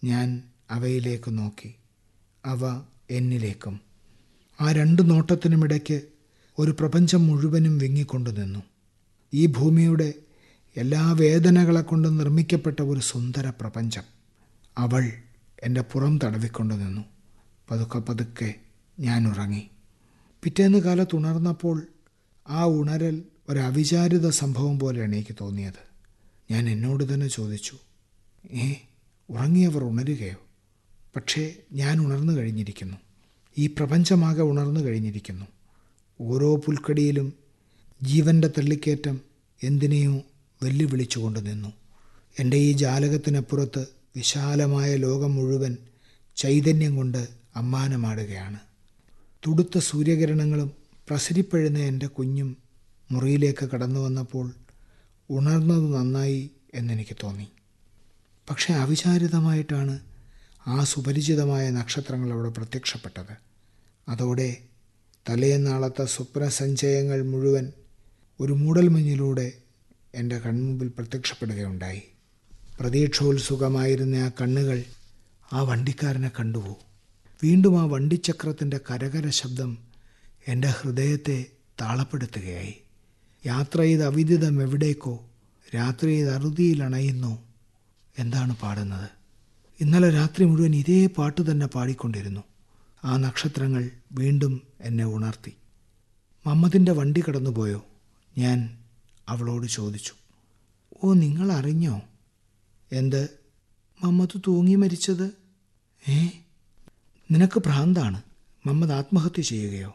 ഞാൻ അവയിലേക്ക് നോക്കി അവ എന്നിലേക്കും ആ രണ്ട് നോട്ടത്തിനുമിടയ്ക്ക് ഒരു പ്രപഞ്ചം മുഴുവനും വിങ്ങിക്കൊണ്ടു നിന്നു ഈ ഭൂമിയുടെ എല്ലാ വേദനകളെ കൊണ്ടും നിർമ്മിക്കപ്പെട്ട ഒരു സുന്ദര പ്രപഞ്ചം അവൾ എൻ്റെ പുറം തടവിക്കൊണ്ടു നിന്നു പതുക്കെ പതുക്കെ ഞാൻ ഉറങ്ങി പിറ്റേന്ന് കാലത്ത് ഉണർന്നപ്പോൾ ആ ഉണരൽ ഒരു അവിചാരിത സംഭവം പോലെയാണ് എനിക്ക് തോന്നിയത് ഞാൻ എന്നോട് തന്നെ ചോദിച്ചു ഏ ഉറങ്ങിയവർ ഉണരുകയോ പക്ഷേ ഞാൻ ഉണർന്നു കഴിഞ്ഞിരിക്കുന്നു ഈ പ്രപഞ്ചമാകെ ഉണർന്നു കഴിഞ്ഞിരിക്കുന്നു ഓരോ പുൽക്കടിയിലും ജീവൻ്റെ തള്ളിക്കയറ്റം എന്തിനേയോ വെല്ലുവിളിച്ചുകൊണ്ട് നിന്നു എൻ്റെ ഈ ജാലകത്തിനപ്പുറത്ത് വിശാലമായ ലോകം മുഴുവൻ ചൈതന്യം കൊണ്ട് അമ്മാനമാടുകയാണ് തുടുത്ത സൂര്യകിരണങ്ങളും പ്രസരിപ്പഴുന്ന എൻ്റെ കുഞ്ഞും മുറിയിലേക്ക് കടന്നു വന്നപ്പോൾ ഉണർന്നത് നന്നായി എന്നെനിക്ക് തോന്നി പക്ഷേ അവിചാരിതമായിട്ടാണ് ആ സുപരിചിതമായ നക്ഷത്രങ്ങൾ അവിടെ പ്രത്യക്ഷപ്പെട്ടത് അതോടെ തലേന്നാളത്തെ സ്വപ്നസഞ്ചയങ്ങൾ മുഴുവൻ ഒരു മൂടൽമഞ്ഞിലൂടെ എൻ്റെ കൺമുമ്പിൽ പ്രത്യക്ഷപ്പെടുകയുണ്ടായി പ്രതീക്ഷോത്സുകമായിരുന്ന ആ കണ്ണുകൾ ആ വണ്ടിക്കാരനെ കണ്ടുവോ വീണ്ടും ആ വണ്ടിച്ചക്രത്തിൻ്റെ കരകര ശബ്ദം എൻ്റെ ഹൃദയത്തെ താളപ്പെടുത്തുകയായി യാത്ര ചെയ്ത് അവിദിതം എവിടേക്കോ രാത്രി ചെയ്ത് അറുതിയിൽ അണയുന്നു എന്താണ് പാടുന്നത് ഇന്നലെ രാത്രി മുഴുവൻ ഇതേ പാട്ട് തന്നെ പാടിക്കൊണ്ടിരുന്നു ആ നക്ഷത്രങ്ങൾ വീണ്ടും എന്നെ ഉണർത്തി മമ്മദിൻ്റെ വണ്ടി കടന്നുപോയോ ഞാൻ അവളോട് ചോദിച്ചു ഓ നിങ്ങൾ അറിഞ്ഞോ എന്ത് മമ്മദ് തൂങ്ങി മരിച്ചത് ഏ നിനക്ക് ഭ്രാന്താണ് മമ്മദ് ആത്മഹത്യ ചെയ്യുകയോ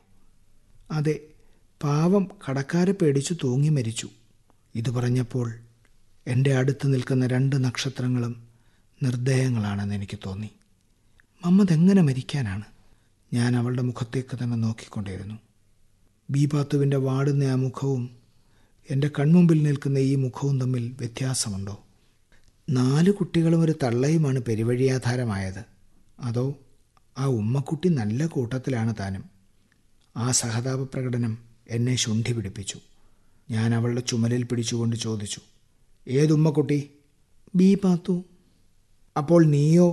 അതെ പാവം കടക്കാരെ പേടിച്ചു തൂങ്ങി മരിച്ചു ഇത് പറഞ്ഞപ്പോൾ എൻ്റെ അടുത്ത് നിൽക്കുന്ന രണ്ട് നക്ഷത്രങ്ങളും നിർദ്ദയങ്ങളാണെന്ന് എനിക്ക് തോന്നി മമ്മദ് എങ്ങനെ മരിക്കാനാണ് ഞാൻ അവളുടെ മുഖത്തേക്ക് തന്നെ നോക്കിക്കൊണ്ടിരുന്നു ബീപാത്തുവിൻ്റെ വാടുന്ന ആ മുഖവും എൻ്റെ കൺമുമ്പിൽ നിൽക്കുന്ന ഈ മുഖവും തമ്മിൽ വ്യത്യാസമുണ്ടോ നാല് കുട്ടികളും ഒരു തള്ളയുമാണ് പെരുവഴിയാധാരമായത് അതോ ആ ഉമ്മക്കുട്ടി നല്ല കൂട്ടത്തിലാണ് താനും ആ സഹതാപ പ്രകടനം എന്നെ ശുണ്ഠി പിടിപ്പിച്ചു ഞാൻ അവളുടെ ചുമലിൽ പിടിച്ചുകൊണ്ട് ചോദിച്ചു ഏതുമ്മക്കുട്ടി ബി പാത്തു അപ്പോൾ നീയോ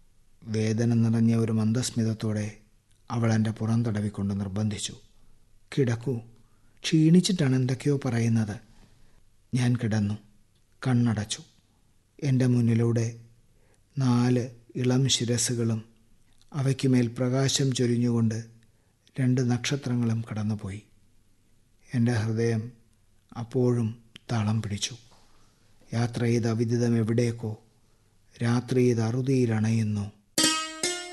വേദന നിറഞ്ഞ ഒരു മന്ദസ്മിതത്തോടെ അവൾ എൻ്റെ പുറം തടവിക്കൊണ്ട് നിർബന്ധിച്ചു കിടക്കൂ ക്ഷീണിച്ചിട്ടാണ് എന്തൊക്കെയോ പറയുന്നത് ഞാൻ കിടന്നു കണ്ണടച്ചു എൻ്റെ മുന്നിലൂടെ നാല് ഇളം ശിരസുകളും അവയ്ക്കുമേൽ പ്രകാശം ചൊരിഞ്ഞുകൊണ്ട് രണ്ട് നക്ഷത്രങ്ങളും കടന്നുപോയി എൻ്റെ ഹൃദയം അപ്പോഴും താളം പിടിച്ചു യാത്ര ചെയ്ത് അവിദിതം എവിടേക്കോ രാത്രി ഇത് അറുതിയിൽ അണയുന്നു